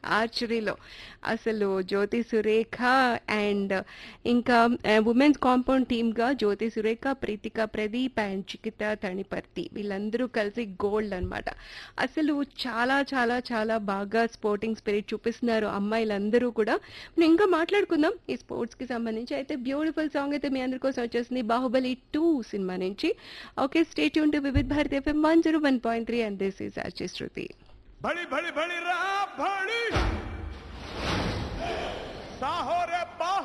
ఆర్చరీలో అసలు జ్యోతి సురేఖ అండ్ ఇంకా women's compound టీమ్గా జ్యోతి సురేఖ ప్రీతిక ప్రదీప్ అండ్ చికిత తణిపర్తి వీళ్ళందరూ కలిసి గోల్డ్ అన్నమాట అసలు చాలా చాలా చాలా బాగా స్పోర్టింగ్ స్పిరిట్ చూపిస్తున్నారు అమ్మాయిలందరూ కూడా మనం ఇంకా మాట్లాడుకుందాం ఈ స్పోర్ట్స్కి సంబంధించి అయితే బ్యూటిఫుల్ సాంగ్ అయితే మీ అందరి కోసం వచ్చేసింది బాహుబలి టూ సినిమా నుంచి ఓకే స్టేట్ యూన్ to Vividh Bharati FM one zero one point three and this is RJ Shruti भड़ी भड़ी भड़ी रहा भड़ी साहो रे बाह